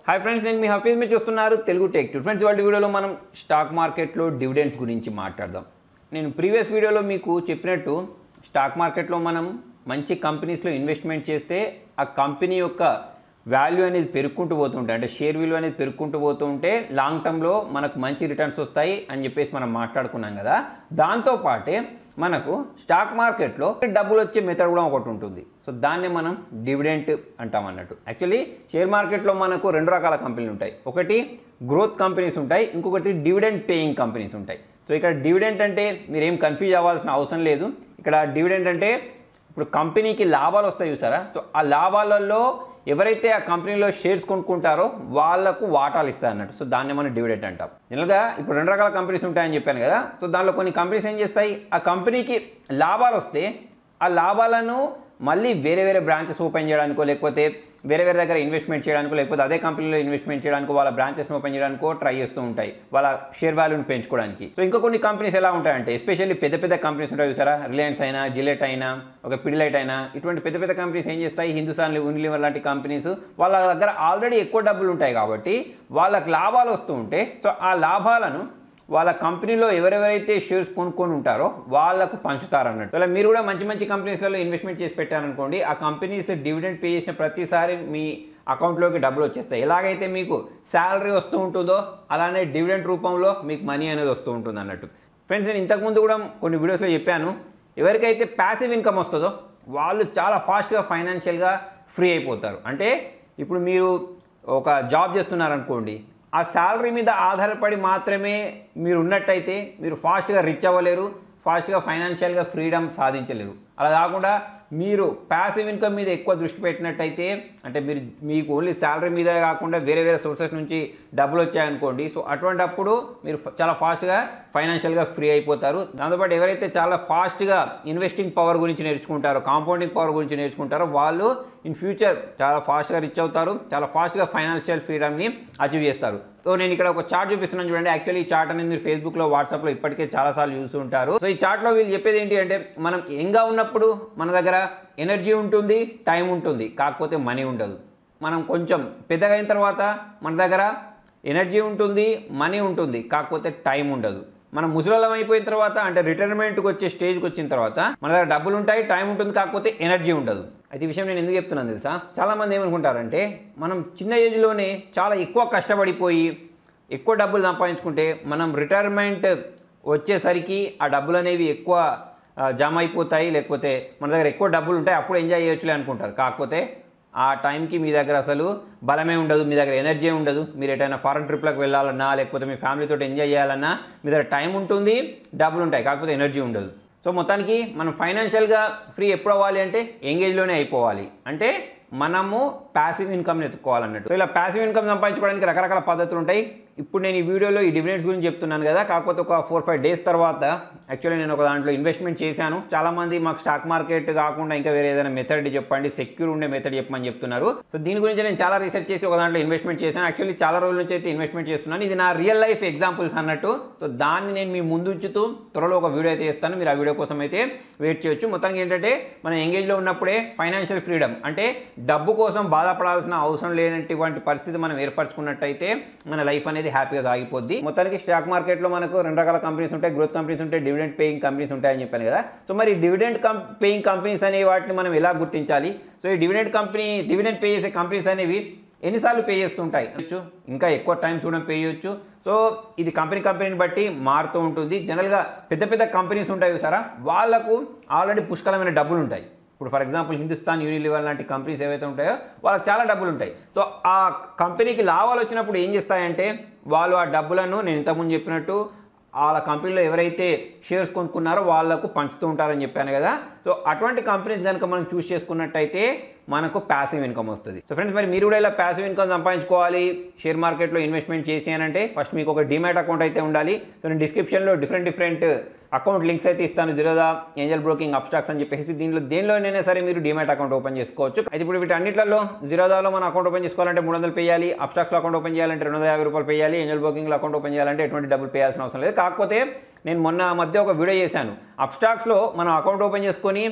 hi friends నేను మీ హఫీజ్ మీరు చూస్తున్నారు తెలుగు టెక్ టూ ఫ్రెండ్స్ వాటి వీడియోలో మనం స్టాక్ మార్కెట్లో డివిడెండ్స్ గురించి మాట్లాడదాం నేను ప్రీవియస్ వీడియోలో మీకు చెప్పినట్టు స్టాక్ మార్కెట్లో మనం మంచి కంపెనీస్లో ఇన్వెస్ట్మెంట్ చేస్తే ఆ కంపెనీ యొక్క వాల్యూ అనేది పెరుక్కుంటూ పోతుంటాయి అంటే షేర్ విలువ అనేది పెరుక్కుంటూ పోతూ ఉంటే లాంగ్ టర్మ్లో మనకు మంచి రిటర్న్స్ వస్తాయి అని చెప్పేసి మనం మాట్లాడుకున్నాం కదా దాంతోపాటే మనకు స్టాక్ మార్కెట్లో డబ్బులు వచ్చే మెథడ్ కూడా ఒకటి ఉంటుంది సో దాన్ని మనం డివిడెంట్ అంటాం అన్నట్టు యాక్చువల్లీ షేర్ మార్కెట్లో మనకు రెండు రకాల కంపెనీలు ఉంటాయి ఒకటి గ్రోత్ కంపెనీస్ ఉంటాయి ఇంకొకటి డివిడెంట్ పేయింగ్ కంపెనీస్ ఉంటాయి సో ఇక్కడ డివిడెంట్ అంటే మీరు ఏం కన్ఫ్యూజ్ అవ్వాల్సిన అవసరం లేదు ఇక్కడ డివిడెంట్ అంటే ఇప్పుడు కంపెనీకి లాభాలు వస్తాయి చూసారా సో ఆ లాభాలలో ఎవరైతే ఆ కంపెనీలో షేర్స్ కొనుక్కుంటారో వాళ్ళకు వాటాలు ఇస్తారు అన్నట్టు సో దాన్ని మనం డివిడెంట్ అంటాం జనరల్గా ఇప్పుడు రెండు రకాల కంపెనీస్ ఉంటాయని చెప్పాను కదా సో దానిలో కొన్ని కంపెనీస్ ఏం చేస్తాయి ఆ కంపెనీకి లాభాలు వస్తే ఆ లాభాలను మళ్ళీ వేరే వేరే బ్రాంచెస్ ఓపెన్ చేయడానికో లేకపోతే వేరే వేరే దగ్గర ఇన్వెస్ట్మెంట్ చేయడానికో లేకపోతే అదే కంపెనీలో ఇన్వెస్ట్మెంట్ చేయడానికో వాళ్ళ బ్రాంచెస్ని ఓపెన్ చేయడానికో ట్రై చేస్తూ ఉంటాయి వాళ్ళ షేర్ వాల్యూని పెంచుకోవడానికి సో ఇంకా కొన్ని కంపెనీస్ ఎలా ఉంటాయంటే ఎస్పెషల్లీ పెద్ద పెద్ద కంపెనీస్ ఉంటాయి చూసారా రిలయన్స్ అయినా జిలెట్ అయినా ఒక పిడిలైట్ అయినా ఇటువంటి పెద్ద పెద్ద కంపెనీస్ ఏం చేస్తాయి హిందుస్థాన్ యూనిలివర్ లాంటి కంపెనీస్ వాళ్ళ దగ్గర ఆల్రెడీ ఎక్కువ డబ్బులు ఉంటాయి కాబట్టి వాళ్ళకి లాభాలు వస్తూ ఉంటే సో ఆ లాభాలను వాళ్ళ కంపెనీలో ఎవరెవరైతే షేర్స్ కొనుక్కొని ఉంటారో వాళ్ళకు పంచుతారు అన్నట్టు అలా మీరు కూడా మంచి మంచి కంపెనీస్లలో ఇన్వెస్ట్మెంట్ చేసి పెట్టారనుకోండి ఆ కంపెనీస్ డివిడెండ్ పే చేసిన ప్రతిసారి మీ అకౌంట్లోకి డబ్బులు వచ్చేస్తాయి ఎలాగైతే మీకు శాలరీ వస్తూ ఉంటుందో అలానే డివిడెండ్ రూపంలో మీకు మనీ అనేది వస్తూ ఉంటుంది అన్నట్టు ఫ్రెండ్స్ నేను ఇంతకుముందు కూడా కొన్ని వీడియోస్లో చెప్పాను ఎవరికైతే ప్యాసివ్ ఇన్కమ్ వస్తుందో వాళ్ళు చాలా ఫాస్ట్గా ఫైనాన్షియల్గా ఫ్రీ అయిపోతారు అంటే ఇప్పుడు మీరు ఒక జాబ్ చేస్తున్నారనుకోండి ఆ శాలరీ మీద ఆధారపడి మాత్రమే మీరు ఉన్నట్టయితే మీరు ఫాస్ట్గా రిచ్ అవ్వలేరు ఫాస్ట్గా ఫైనాన్షియల్గా ఫ్రీడమ్ సాధించలేరు అలా కాకుండా మీరు ప్యాసివ్ ఇన్కమ్ మీద ఎక్కువ దృష్టి పెట్టినట్టయితే అంటే మీరు మీకు ఓన్లీ శాలరీ మీద కాకుండా వేరే వేరే సోర్సెస్ నుంచి డబ్బులు వచ్చాయనుకోండి సో అటువంటప్పుడు మీరు చాలా ఫాస్ట్గా ఫైనాన్షియల్గా ఫ్రీ అయిపోతారు దాంతోపాటు ఎవరైతే చాలా ఫాస్ట్గా ఇన్వెస్టింగ్ పవర్ గురించి నేర్చుకుంటారో కాంపౌండింగ్ పవర్ గురించి నేర్చుకుంటారో వాళ్ళు ఇన్ ఫ్యూచర్ చాలా ఫాస్ట్గా రిచ్ అవుతారు చాలా ఫాస్ట్గా ఫైనాన్షియల్ ఫ్రీడమ్ని అచీవ్ చేస్తారు సో నేను ఇక్కడ ఒక చార్ట్ చూపిస్తున్నాను చూడండి యాక్చువల్లీ ఈ చార్ట్ అనేది మీరు ఫేస్బుక్లో వాట్సాప్లో ఇప్పటికే చాలాసార్లు చూస్తూ ఉంటారు సో ఈ చార్ట్లో వీళ్ళు చెప్పేది ఏంటి అంటే మనం యంగ్గా ఉన్నప్పుడు మన దగ్గర ఎనర్జీ ఉంటుంది టైం ఉంటుంది కాకపోతే మనీ ఉండదు మనం కొంచెం పెద్దగా అయిన తర్వాత మన దగ్గర ఎనర్జీ ఉంటుంది మనీ ఉంటుంది కాకపోతే టైం ఉండదు మనం ముసలం అయిపోయిన తర్వాత అంటే రిటైర్మెంట్కి వచ్చే స్టేజ్కి వచ్చిన తర్వాత మన దగ్గర డబ్బులు ఉంటాయి టైం ఉంటుంది కాకపోతే ఎనర్జీ ఉండదు అయితే ఈ విషయం నేను ఎందుకు చెప్తున్నాను తెలుసా చాలామంది ఏమనుకుంటారంటే మనం చిన్న ఏజ్లోనే చాలా ఎక్కువ కష్టపడిపోయి ఎక్కువ డబ్బులు సంపాదించుకుంటే మనం రిటైర్మెంట్ వచ్చేసరికి ఆ డబ్బులు అనేవి ఎక్కువ ఆ, జమ అయిపోతాయి లేకపోతే మన దగ్గర ఎక్కువ డబ్బులు ఉంటాయి అప్పుడు ఎంజాయ్ చేయొచ్చులే అనుకుంటారు కాకపోతే ఆ టైంకి మీ దగ్గర అసలు బలమే ఉండదు మీ దగ్గర ఎనర్జీ ఉండదు మీరు ఎటైనా ఫారెన్ ట్రిప్లకు వెళ్ళాలన్నా లేకపోతే మీ ఫ్యామిలీతో ఎంజాయ్ చేయాలన్నా మీ దగ్గర టైం ఉంటుంది డబ్బులు ఉంటాయి కాకపోతే ఎనర్జీ ఉండదు సో మొత్తానికి మనం ఫైనాన్షియల్గా ఫ్రీ ఎప్పుడు అవ్వాలి అంటే ఎంగేజ్లోనే అయిపోవాలి అంటే మనము ప్యాసివ్ ఇన్కమ్ని ఎత్తుకోవాలన్నట్టు సో ఇలా ప్యాసివ్ ఇన్కమ్ సంపాదించుకోవడానికి రకరకాల పద్ధతులు ఉంటాయి ఇప్పుడు నేను ఈ వీడియోలో ఈ డివిడెండ్స్ గురించి చెప్తున్నాను కదా కాకపోతే ఒక ఫోర్ ఫైవ్ డేస్ తర్వాత యాక్చువల్లీ నేను ఒక దాంట్లో ఇన్వెస్ట్మెంట్ చేశాను చాలామంది మాకు స్టాక్ మార్కెట్ కాకుండా ఇంకా వేరే ఏదైనా మెథడ్ చెప్పండి సెక్యూర్ ఉండే మెథడ్ చెప్పమని చెప్తున్నారు సో దీని గురించి నేను చాలా రీసెర్చ్ చేసి ఒక దాంట్లో ఇన్వెస్ట్మెంట్ చేశాను యాక్చువల్లీ చాలా రోజుల నుంచి అయితే ఇన్వెస్ట్మెంట్ చేస్తున్నాను ఇది నా రియల్ లైఫ్ ఎగ్జాంపుల్స్ అన్నట్టు సో దాన్ని నేను మీ ముందు ఉంచుతూ త్వరలో ఒక వీడియో అయితే చేస్తాను మీరు ఆ వీడియో కోసం అయితే వెయిట్ చేయొచ్చు మొత్తానికి ఏంటంటే మనం ఎంగేజ్లో ఉన్నప్పుడే ఫైనాన్షియల్ ఫ్రీడమ్ అంటే డబ్బు కోసం బాధపడాల్సిన అవసరం లేనటువంటి పరిస్థితి మనం ఏర్పరచుకున్నట్టయితే మన లైఫ్ అనేది హ్యాపీగా సాగిపోద్ది మొత్తానికి స్టాక్ మార్కెట్లో మనకు రెండు రకాల కంపెనీస్ ఉంటాయి గ్రోత్ కంపెనీస్ ఉంటాయి డివిడెంట్ పేయింగ్ కంపెనీస్ ఉంటాయని చెప్పాను కదా సో మరి డివిడెంట్ కం పేయింగ్ కంపెనీస్ అనే వాటిని మనం ఎలా గుర్తించాలి సో ఈ డివిడెంట్ కంపెనీ డివిడెంట్ పే చేసే కంపెనీస్ అనేవి ఎన్నిసార్లు పే చేస్తుంటాయి ఇంకా ఎక్కువ టైం చూడడం పే చేయొచ్చు సో ఇది కంపెనీ కంపెనీని బట్టి మారుతూ ఉంటుంది జనరల్గా పెద్ద పెద్ద కంపెనీస్ ఉంటాయి చూసారా వాళ్ళకు ఆల్రెడీ పుష్కలమైన డబ్బులు ఉంటాయి ఇప్పుడు ఫర్ ఎగ్జాంపుల్ హిందుస్థాన్ యూనిలివర్ లాంటి కంపెనీస్ ఏవైతే ఉంటాయో వాళ్ళకి చాలా డబ్బులు ఉంటాయి సో ఆ కంపెనీకి లాభాలు వచ్చినప్పుడు ఏం చేస్తాయంటే వాళ్ళు ఆ డబ్బులను నేను ఇంతకుముందు చెప్పినట్టు వాళ్ళ కంపెనీలో ఎవరైతే షేర్స్ కొనుక్కున్నారో వాళ్ళకు పంచుతూ ఉంటారని చెప్పాను కదా సో అటువంటి కంపెనీస్ కనుక మనం చూస్ చేసుకున్నట్టయితే మనకు ప్యాసివ్ ఇన్కమ్ వస్తుంది సో ఫ్రెండ్స్ మరి మీరు కూడా ఇలా ప్యాసివ్ ఇన్కమ్ సంపాదించుకోవాలి షేర్ మార్కెట్లో ఇన్వెస్ట్మెంట్ చేసి అని అంటే ఫస్ట్ మీకు ఒక డిమాట్ అకౌంట్ అయితే ఉండాలి సో నేను డిస్క్రిప్షన్లో డిఫరెంట్ డిఫరెంట్ అకౌంట్ లింక్స్ అయితే ఇస్తాను జీరోదా ఏంజల్ బ్రోకింగ్ అబ్స్టాక్స్ అని చెప్పేసి దీనిలో దేనిలోనైనా సరే మీరు డిమాట్ అకౌంట్ ఓపెన్ చేసుకోవచ్చు అయితే ఇప్పుడు వీటి అన్నింటిలో జీరోదాలో మన అకౌంట్ ఓపెన్ చేసుకోవాలంటే మూడు వందలు పేయాలి అబ్స్టాక్స్లో అకౌంట్ ఓపెన్ చేయాలంటే రెండు వందల యాభై రూపాయలు పేయాలి ఏంజల్ బ్రోకింగ్లో అకౌంట్ ఓపెన్ చేయాలంటే ఎటువంటి డబ్బులు పేయాల్సిన అవసరం లేదు కాకపోతే నేను మొన్న మధ్య ఒక వీడియో చేశాను అబ్స్టాక్స్లో మనం అకౌంట్ ఓపెన్ చేసుకొని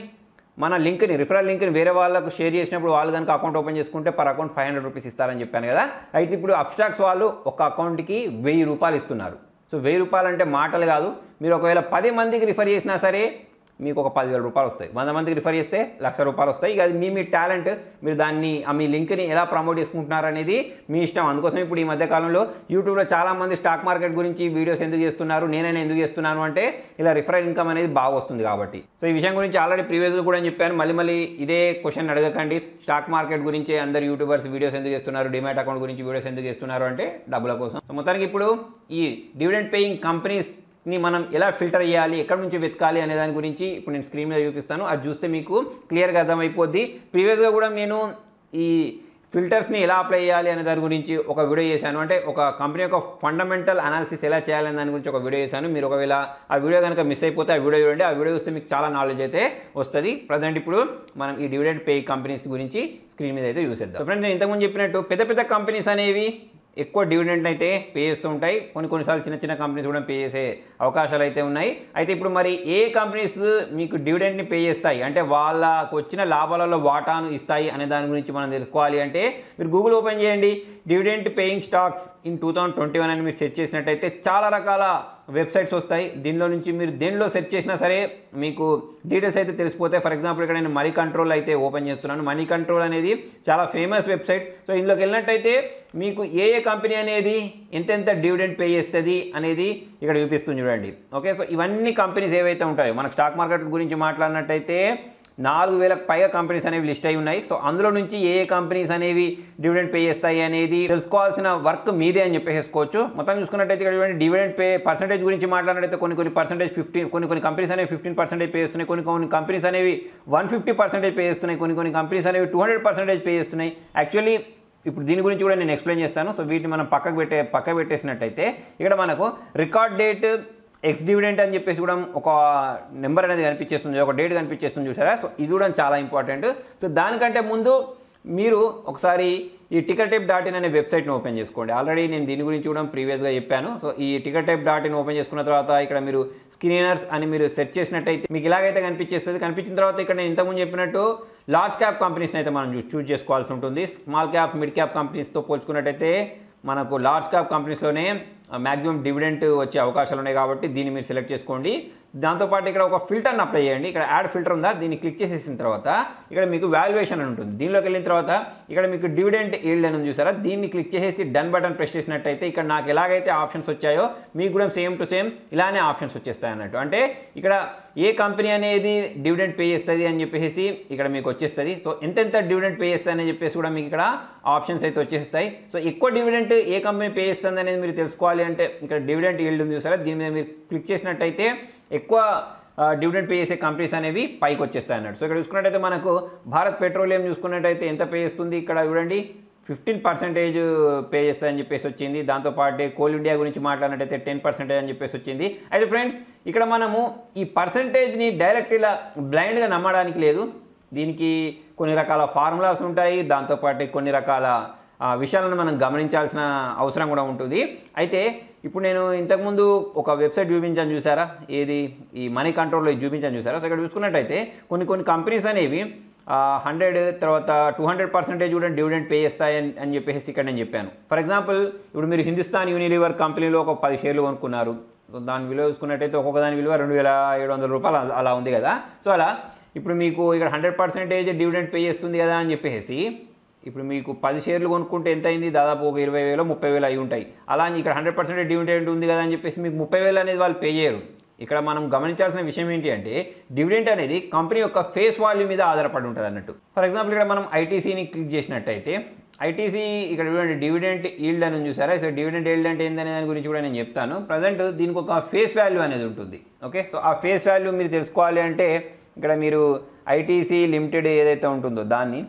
మన లింక్ని రిఫరల్ లింక్ని వేరే వాళ్ళకు షేర్ చేసినప్పుడు వాళ్ళు కనుక అకౌంట్ ఓపెన్ చేసుకుంటే per account five hundred rupees ఇస్తారని చెప్పాను కదా అయితే ఇప్పుడు అబ్స్ట్రాక్స్ వాళ్ళు ఒక అకౌంట్కి వెయ్యి రూపాయలు ఇస్తున్నారు సో వెయ్యి రూపాయలు అంటే మాటలు కాదు మీరు ఒకవేళ పది మందికి రిఫర్ చేసినా సరే మీకు ఒక పదివేల రూపాయలు వస్తాయి వంద మందికి రిఫర్ చేస్తే లక్ష రూపాయలు వస్తాయి ఇక అది మీ మీ టాలెంట్ మీరు దాన్ని ఆ మీ లింక్ని ఎలా ప్రమోట్ చేసుకుంటున్నారు అనేది మీ ఇష్టం అందుకోసం ఇప్పుడు ఈ మధ్య కాలంలో యూట్యూబ్లో చాలా మంది స్టాక్ మార్కెట్ గురించి వీడియోస్ ఎందుకు చేస్తున్నారు నేనైనా ఎందుకు చేస్తున్నాను అంటే ఇలా రిఫరల్ ఇన్కమ్ అనేది బాగా వస్తుంది కాబట్టి సో ఈ విషయం గురించి ఆల్రెడీ ప్రీవియస్గా కూడా చెప్పాను మళ్ళీ మళ్ళీ ఇదే క్వశ్చన్ అడగకండి స్టాక్ మార్కెట్ గురించి అందరు యూట్యూబర్స్ వీడియోస్ ఎందుకు చేస్తున్నారు డిమాట్ అకౌంట్ గురించి వీడియోస్ ఎందుకు చేస్తున్నారు అంటే డబ్బుల కోసం సో మొత్తానికి ఇప్పుడు ఈ డివిడెంట్ పేయింగ్ కంపెనీస్ ని మనం ఎలా ఫిల్టర్ చేయాలి ఎక్కడి నుంచి వెతకాలి అనే దాని గురించి ఇప్పుడు నేను స్క్రీన్ మీద చూపిస్తాను అది చూస్తే మీకు క్లియర్గా అర్థమైపోద్ది ప్రీవియస్గా కూడా నేను ఈ ఫిల్టర్స్ని ఎలా అప్లై చేయాలి అనే దాని గురించి ఒక వీడియో చేశాను అంటే ఒక కంపెనీ యొక్క ఫండమెంటల్ అనాలిసిస్ ఎలా చేయాలనే దాని గురించి ఒక వీడియో చేశాను మీరు ఒకవేళ ఆ వీడియో కనుక మిస్ అయిపోతే ఆ వీడియో చూడండి ఆ వీడియో చూస్తే మీకు చాలా నాలెడ్జ్ అయితే వస్తుంది ప్రజెంట్ ఇప్పుడు మనం ఈ డివిడెంట్ పే కంపెనీస్ గురించి స్క్రీన్ మీద అయితే చూసేద్దాం ఫ్రెండ్స్ నేను ఇంతకుముందు చెప్పినట్టు పెద్ద పెద్ద కంపెనీస్ అనేవి ఎక్కువ డివిడెంట్ అయితే పే చేస్తూ ఉంటాయి కొన్ని కొన్నిసార్లు చిన్న చిన్న కంపెనీస్ కూడా పే చేసే అవకాశాలు అయితే ఉన్నాయి అయితే ఇప్పుడు మరి ఏ కంపెనీస్ మీకు డివిడెంట్ని పే చేస్తాయి అంటే వాళ్ళకు వచ్చిన లాభాలలో వాటాను ఇస్తాయి అనే దాని గురించి మనం తెలుసుకోవాలి అంటే మీరు గూగుల్ ఓపెన్ చేయండి dividend paying stocks in two thousand twenty one అని మీరు సెర్చ్ చేసినట్టయితే చాలా రకాల వెబ్సైట్స్ వస్తాయి దీనిలో నుంచి మీరు దేనిలో సెర్చ్ చేసినా సరే మీకు డీటెయిల్స్ అయితే తెలిసిపోతాయి ఫర్ ఎగ్జాంపుల్ ఇక్కడ నేను మనీ కంట్రోల్ అయితే ఓపెన్ చేస్తున్నాను మనీ కంట్రోల్ అనేది చాలా ఫేమస్ వెబ్సైట్ సో ఇందులోకి వెళ్ళినట్టయితే మీకు ఏ ఏ కంపెనీ అనేది ఎంతెంత డివిడెంట్ పే చేస్తుంది అనేది ఇక్కడ చూపిస్తుంది చూడండి ఓకే సో ఇవన్నీ కంపెనీస్ ఏవైతే ఉంటాయో మనకు స్టాక్ మార్కెట్ గురించి మాట్లాడినట్టయితే నాలుగు వేలకు పైగా కంపెనీస్ అనేవి లిస్ట్ అయి ఉన్నాయి సో అందులో నుంచి ఏ ఏ కంపెనీస్ అనేవి డివిడెంట్ పే చేస్తాయి అనేది తెలుసుకోవాల్సిన వర్క్ మీదే అని చెప్పేసుకోవచ్చు మొత్తం చూసుకున్నట్టయితే ఇక్కడ చూడండి డివిడెంట్ పే పర్సెంటేజ్ గురించి మాట్లాడినట్టయితే కొన్ని కొన్ని పర్సెంటేజ్ ఫిఫ్టీన్ కొన్ని కొన్ని కంపెనీస్ అనేవి ఫిఫ్టీన్ పర్సెంటేజ్ పే చేస్తున్నాయి కొన్ని కొన్ని కంపెనీస్ అనేవి వన్ ఫిఫ్టీ పర్సెంటేజ్ పే చేస్తున్నాయి కొన్ని కొన్ని కంపెనీస్ అనేవి టూ హండ్రెడ్ పర్సెంటేజ్ పే చేస్తున్నాయి యాక్చువల్లీ ఇప్పుడు దీని గురించి కూడా నేను ఎక్స్ప్లెయిన్ చేస్తాను సో వీటిని మనం పక్కకు పెట్టే పక్క పెట్టేసినట్టయితే ఇక్కడ మనకు రికార్డ్ డేట్ ఎక్స్ డివిడెంట్ అని చెప్పేసి కూడా ఒక నెంబర్ అనేది కనిపించేస్తుంది ఒక డేట్ కనిపించేస్తుంది చూసారా సో ఇది కూడా చాలా ఇంపార్టెంట్ సో దానికంటే ముందు మీరు ఒకసారి ఈ టికెట్ టైప్ డాట్ ఇన్ అనే వెబ్సైట్ని ఓపెన్ చేసుకోండి ఆల్రెడీ నేను దీని గురించి కూడా ప్రీవియస్గా చెప్పాను సో ఈ ticker tape dot in open చేసుకున్న తర్వాత ఇక్కడ మీరు స్క్రీనర్స్ అని మీరు సెర్చ్ చేసినట్టయితే మీకు ఇలాగైతే కనిపించేస్తుంది కనిపించిన తర్వాత ఇక్కడ నేను ఇంతకుముందు చెప్పినట్టు లార్జ్ క్యాప్ కంపెనీస్ని అయితే మనం చూస్ చేసుకోవాల్సి ఉంటుంది స్మాల్ క్యాప్ మిడ్ క్యాప్ కంపెనీస్తో పోల్చుకున్నట్టయితే మనకు లార్జ్ క్యాప్ కంపెనీస్లోనే మ్యాక్సిమం డివిడెంట్ వచ్చే అవకాశాలు ఉన్నాయి కాబట్టి దీన్ని మీరు సెలెక్ట్ చేసుకోండి దాంతోపాటు ఇక్కడ ఒక ఫిల్టర్ని అప్లై చేయండి ఇక్కడ యాడ్ ఫిల్టర్ ఉందా దీన్ని క్లిక్ చేసేసిన తర్వాత ఇక్కడ మీకు వాల్యుయేషన్ అని ఉంటుంది దీనిలోకి వెళ్ళిన తర్వాత ఇక్కడ మీకు డివిడెంట్ ఈల్డ్ అని ఉంది చూసారా దీన్ని క్లిక్ చేసేసి డన్ బటన్ ప్రెస్ చేసినట్టయితే ఇక్కడ నాకు ఎలాగైతే ఆప్షన్స్ వచ్చాయో మీకు కూడా సేమ్ టు సేమ్ ఇలానే ఆప్షన్స్ వచ్చేస్తాయి అన్నట్టు అంటే ఇక్కడ ఏ కంపెనీ అనేది డివిడెంట్ పే చేస్తుంది అని చెప్పేసి ఇక్కడ మీకు వచ్చేస్తుంది సో ఎంతెంత డివిడెంట్ పే చేస్తుంది అని చెప్పేసి కూడా మీకు ఇక్కడ ఆప్షన్స్ అయితే వచ్చేస్తాయి సో ఎక్కువ డివిడెంట్ ఏ కంపెనీ పే చేస్తుంది అనేది మీరు తెలుసుకోవాలి అంటే ఇక్కడ డివిడెంట్ ఈల్డ్ ఉంది చూసారా దీని మీద మీరు క్లిక్ చేసినట్టయితే ఎక్కువ డివిడెంట్ పే చేసే కంపెనీస్ అనేవి పైకి వచ్చేస్తాయి అన్నట్టు సో ఇక్కడ చూసుకున్నట్టయితే మనకు భారత్ పెట్రోలియం చూసుకున్నట్టయితే ఎంత పే చేస్తుంది ఇక్కడ చూడండి ఫిఫ్టీన్ పర్సెంటేజ్ పే చేస్తాయని చెప్పేసి వచ్చింది దాంతోపాటు కోల్ ఇండియా గురించి మాట్లాడినట్టయితే టెన్ పర్సెంటేజ్ అని చెప్పేసి వచ్చింది అయితే ఫ్రెండ్స్ ఇక్కడ మనము ఈ పర్సంటేజ్ని డైరెక్ట్ ఇలా బ్లైండ్గా నమ్మడానికి లేదు దీనికి కొన్ని రకాల ఫార్ములాస్ ఉంటాయి దాంతోపాటు కొన్ని రకాల ఆ, విషయాలను మనం గమనించాల్సిన అవసరం కూడా ఉంటుంది అయితే ఇప్పుడు నేను ఇంతకుముందు ఒక వెబ్సైట్ చూపించాను చూసారా ఏది ఈ మనీ కంట్రోల్లో ఇది చూపించాను చూసారా సో ఇక్కడ చూసుకున్నట్టయితే కొన్ని కొన్ని కంపెనీస్ అనేవి హండ్రెడ్ తర్వాత టూ హండ్రెడ్ పర్సెంటేజ్ కూడా డివిడెంట్ పే చేస్తాయి అని అని చెప్పేసి ఇక్కడ నేను చెప్పాను ఫర్ ఎగ్జాంపుల్ ఇప్పుడు మీరు హిందుస్థాన్ యూనిలివర్ కంపెనీలో ఒక పది షేర్లు కొనుక్కున్నారు సో దాని విలువ చూసుకున్నట్టయితే ఒక్కొక్క దాని విలువ రెండు వేల ఏడు వందల రూపాయలు అలా- అలా ఉంది కదా సో అలా ఇప్పుడు మీకు ఇక్కడ హండ్రెడ్ పర్సెంటేజ్ డివిడెంట్ పే చేస్తుంది కదా అని చెప్పేసి ఇప్పుడు మీకు పది షేర్లు కొనుక్కుంటే ఎంత అయింది దాదాపు ఒక ఇరవై వేలు ముప్పై వేలు అయి ఉంటాయి అలా అని ఇక్కడ హండ్రెడ్ పర్సెంట్ డివిడెంట్ ఉంది కదా అని చెప్పేసి మీకు ముప్పై వేలు అనేది వాళ్ళు పే చేయరు ఇక్కడ మనం గమనించాల్సిన విషయం ఏంటి అంటే డివిడెంట్ అనేది కంపెనీ యొక్క ఫేస్ వాల్యూ మీద ఆధారపడి ఉంటుంది అన్నట్టు ఫర్ ఎగ్జాంపుల్ ఇక్కడ మనం ఐటీసీని క్లిక్ చేసినట్టయితే ఐటీసీ ఇక్కడ చూడండి డివిడెంట్ ఈల్డ్ అని ఉంది చూసారా సో డివిడెంట్ ఈల్డ్ అంటే ఏందనే దాని గురించి కూడా నేను చెప్తాను ప్రజెంట్ దీనికి ఒక ఫేస్ వాల్యూ అనేది ఉంటుంది ఓకే సో ఆ ఫేస్ వాల్యూ మీరు తెలుసుకోవాలి అంటే ఇక్కడ మీరు ఐటీసీ లిమిటెడ్ ఏదైతే ఉంటుందో దాన్ని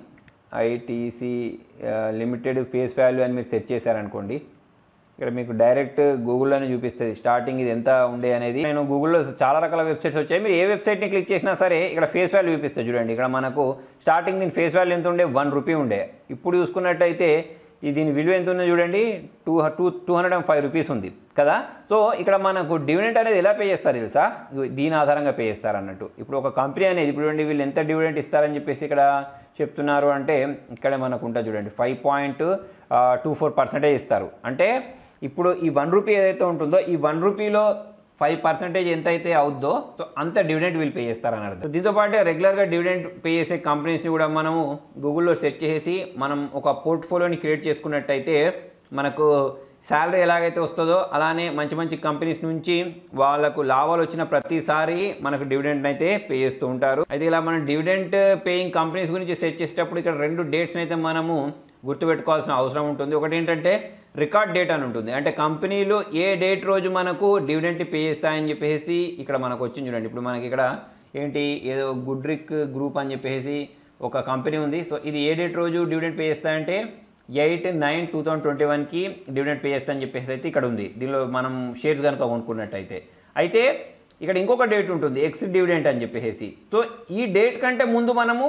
ఐటీసీ లిమిటెడ్ ఫేస్ వాల్యూ అని మీరు సెర్చ్ చేశారనుకోండి ఇక్కడ మీకు డైరెక్ట్ గూగుల్లోనే చూపిస్తుంది స్టార్టింగ్ ఇది ఎంత ఉండే అనేది నేను గూగుల్లో చాలా రకాల వెబ్సైట్స్ వచ్చాయి మీరు ఏ వెబ్సైట్ని క్లిక్ చేసినా సరే ఇక్కడ ఫేస్ వాల్యూ చూపిస్తుంది చూడండి ఇక్కడ మనకు స్టార్టింగ్ దీని ఫేస్ వాల్యూ ఎంత ఉండే వన్ రూపీ ఉండే ఇప్పుడు చూసుకున్నట్టయితే ఈ దీని విలువ ఎంత ఉందో చూడండి two two two hundred and five rupees ఉంది కదా సో ఇక్కడ మనకు డివిడెంట్ అనేది ఎలా పే చేస్తారు తెలుసా ఇగో దీని ఆధారంగా పే చేస్తారు అన్నట్టు ఇప్పుడు ఒక కంపెనీ అనేది ఇప్పుడు చూడండి వీళ్ళు ఎంత డివిడెంట్ ఇస్తారని చెప్పేసి ఇక్కడ చెప్తున్నారు అంటే ఇక్కడ మనకు ఉంటుంది చూడండి five point two four percentage ఇస్తారు అంటే ఇప్పుడు ఈ వన్ రూపీ ఏదైతే ఉంటుందో ఈ వన్ రూపీలో ఫైవ్ పర్సెంటేజ్ ఎంత అయితే అవుద్దో సో అంత డివిడెంట్ వీళ్ళు పే చేస్తారని అర్థం దీంతో పాటు రెగ్యులర్గా డివిడెంట్ పే చేసే కంపెనీస్ని కూడా మనము గూగుల్లో సెర్చ్ చేసి మనం ఒక పోర్ట్ఫోలియోని క్రియేట్ చేసుకున్నట్టయితే మనకు శాలరీ ఎలాగైతే వస్తుందో అలానే మంచి మంచి కంపెనీస్ నుంచి వాళ్ళకు లాభాలు వచ్చిన ప్రతిసారి మనకు డివిడెంట్ అయితే పే చేస్తూ ఉంటారు అయితే ఇలా మనం డివిడెంట్ పేయింగ్ కంపెనీస్ గురించి సెర్చ్ చేసేటప్పుడు ఇక్కడ రెండు డేట్స్ని అయితే మనము గుర్తుపెట్టుకోవాల్సిన అవసరం ఉంటుంది ఒకటి ఏంటంటే రికార్డ్ డేట్ అని ఉంటుంది అంటే కంపెనీలు ఏ డేట్ రోజు మనకు డివిడెంట్ పే చేస్తాయని చెప్పేసి ఇక్కడ మనకు వచ్చింది చూడండి ఇప్పుడు మనకి ఇక్కడ ఏంటి ఏదో గుడ్రిక్ గ్రూప్ అని చెప్పేసి ఒక కంపెనీ ఉంది సో ఇది ఏ డేట్ రోజు డివిడెంట్ పే చేస్తాయంటే eight nine two thousand twenty వన్కి డివిడెంట్ పే చేస్తా అని చెప్పేసి అయితే ఇక్కడ ఉంది దీనిలో మనం షేర్స్ కనుక కొనుక్కున్నట్టయితే అయితే ఇక్కడ ఇంకొక డేట్ ఉంటుంది ఎక్స్ డివిడెంట్ అని చెప్పేసి సో ఈ డేట్ కంటే ముందు మనము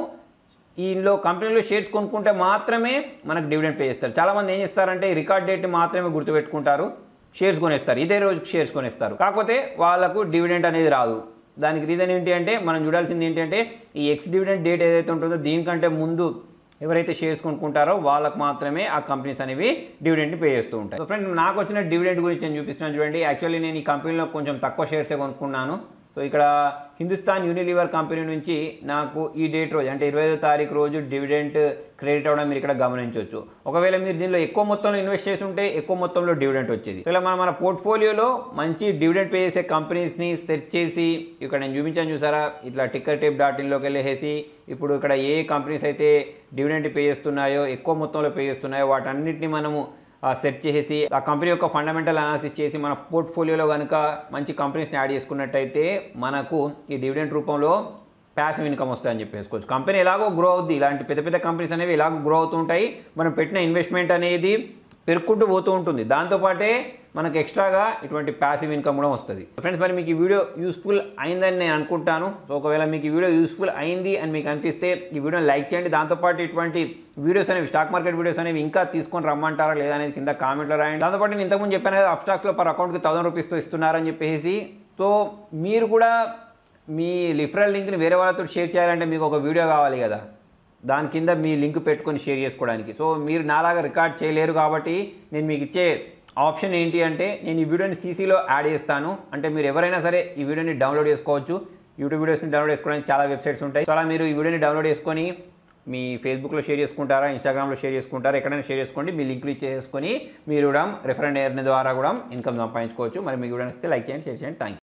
ఈలో కంపెనీలో షేర్స్ కొనుక్కుంటే మాత్రమే మనకు డివిడెండ్ పే చేస్తారు చాలామంది ఏం చేస్తారంటే ఈ రికార్డ్ డేట్ మాత్రమే గుర్తుపెట్టుకుంటారు షేర్స్ కొనేస్తారు ఇదే రోజుకి షేర్స్ కొనేస్తారు కాకపోతే వాళ్ళకు డివిడెంట్ అనేది రాదు దానికి రీజన్ ఏంటి అంటే మనం చూడాల్సింది ఏంటంటే ఈ ఎక్స్ డివిడెంట్ డేట్ ఏదైతే ఉంటుందో దీనికంటే ముందు ఎవరైతే షేర్స్ కొనుక్కుంటారో వాళ్ళకి మాత్రమే ఆ కంపెనీస్ అనేవి డివిడెంట్ పే చేస్తూ ఉంటాయి సో ఫ్రెండ్ నాకు వచ్చిన డివిడెంట్ గురించి నేను చూపిస్తున్నాను చూడండి యాక్చువల్లీ నేను ఈ కంపెనీలో కొంచెం తక్కువ షేర్సే కొనుక్కున్నాను సో ఇక్కడ హిందుస్థాన్ యూనిలివర్ కంపెనీ నుంచి నాకు ఈ డేట్ రోజు అంటే ఇరవై ఐదో తారీఖు రోజు డివిడెంట్ క్రెడిట్ అవ్వడం మీరు ఇక్కడ గమనించవచ్చు ఒకవేళ మీరు దీనిలో ఎక్కువ మొత్తంలో ఇన్వెస్ట్ చేసి ఉంటే ఎక్కువ మొత్తంలో డివిడెంట్ వచ్చేది ఇలా మనం మన పోర్ట్ఫోలియోలో మంచి డివిడెంట్ పే చేసే కంపెనీస్ని సెర్చ్ చేసి ఇక్కడ నేను చూపించాను చూసారా ఇట్లా టిక్కర్ టేప్ డాట్ ఇన్లోకి వెళ్ళేసి ఇప్పుడు ఇక్కడ ఏ కంపెనీస్ అయితే డివిడెంట్ పే చేస్తున్నాయో ఎక్కువ మొత్తంలో పే చేస్తున్నాయో వాటన్నిటిని మనము సెట్ చేసి ఆ కంపెనీ యొక్క ఫండమెంటల్ అనాలిసిస్ చేసి మన పోర్ట్ఫోలియోలో కనుక మంచి కంపెనీస్ని యాడ్ చేసుకున్నట్టయితే మనకు ఈ డివిడెంట్ రూపంలో ప్యాసివ్ ఇన్కమ్ వస్తాయని చెప్పేసుకోవచ్చు కంపెనీ ఎలాగో గ్రో అవుద్ది ఇలాంటి పెద్ద పెద్ద కంపెనీస్ అనేవి ఎలాగో గ్రో అవుతుంటాయి మనం పెట్టిన ఇన్వెస్ట్మెంట్ అనేది పెరుక్కుంటూ పోతూ ఉంటుంది దాంతోపాటే మనకు ఎక్స్ట్రాగా ఇటువంటి ప్యాసివ్ ఇన్కమ్ కూడా వస్తుంది ఫ్రెండ్స్ మరి మీకు ఈ వీడియో యూస్ఫుల్ అయిందని నేను అనుకుంటాను సో ఒకవేళ మీకు ఈ వీడియో యూస్ఫుల్ అయింది అని మీకు అనిపిస్తే ఈ వీడియోని లైక్ చేయండి దాంతోపాటు ఇటువంటి వీడియోస్ అనేవి స్టాక్ మార్కెట్ వీడియోస్ అనేవి ఇంకా తీసుకొని రమ్మంటారా లేదా అనేది కింద కామెంట్లో రాయండి దాంతోపాటు నేను ఇంతకుముందు చెప్పాను కదా అప్ స్టాక్స్లో పర్ అకౌంట్కి థౌసండ్ రూపీస్తో ఇస్తున్నారని చెప్పేసి సో మీరు కూడా మీ లిఫరల్ లింక్ని వేరే వాళ్ళతో షేర్ చేయాలంటే మీకు ఒక వీడియో కావాలి కదా దాని కింద మీ లింక్ పెట్టుకొని షేర్ చేసుకోవడానికి సో మీరు నాలాగా రికార్డ్ చేయలేరు కాబట్టి నేను మీకు ఇచ్చే ఆప్షన్ ఏంటి అంటే నేను ఈ వీడియోని సీసీలో యాడ్ చేస్తాను అంటే మీరు ఎవరైనా సరే ఈ వీడియోని డౌన్లోడ్ చేసుకోవచ్చు యూట్యూబ్ వీడియోస్ని డౌన్లోడ్ చేసుకోవడానికి చాలా వెబ్సైట్స్ ఉంటాయి సో అలా మీరు ఈ వీడియోని డౌన్లోడ్ చేసుకొని మీ ఫేస్బుక్లో షేర్ చేసుకుంటారా ఇన్స్టాగ్రామ్లో షేర్ చేసుకుంటారా ఎక్కడైనా షేర్ చేసుకోండి మీ లింకులు ఇచ్చేసుకొని మీరు కూడా రిఫరెండ్ ఎయిర్ ద్వారా కూడా ఇన్కమ్ సంపాదించుకోవచ్చు మరి మీకు వీడియో నచ్చితే లైక్ చేయండి షేర్ చేయండి థ్యాంక్